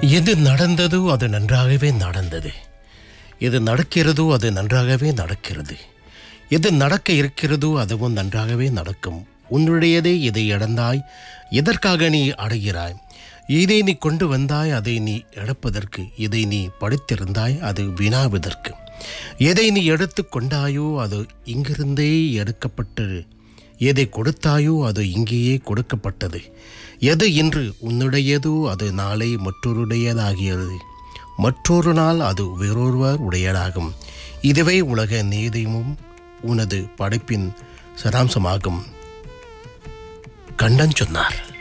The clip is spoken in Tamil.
எது நடந்ததோ அது நன்றாகவே நடந்தது எது நடக்கிறதோ அது நன்றாகவே நடக்கிறது எது நடக்க இருக்கிறதோ அதுவும் நன்றாகவே நடக்கும் உன்னுடையதே இதை இழந்தாய் எதற்காக நீ அடைகிறாய் இதை நீ கொண்டு வந்தாய் அதை நீ இழப்பதற்கு இதை நீ படித்திருந்தாய் அது வினாவதற்கு எதை நீ எடுத்து கொண்டாயோ அது இங்கிருந்தே எடுக்கப்பட்டது எதை கொடுத்தாயோ அது இங்கேயே கொடுக்கப்பட்டது எது இன்று உன்னுடையதோ அது நாளை மற்றொருடையதாகிறது மற்றொரு நாள் அது வேறொருவர் உடையதாகும் இதுவே உலக நீதியும் உனது படைப்பின் சராம்சமாகும் கண்டன் சொன்னார்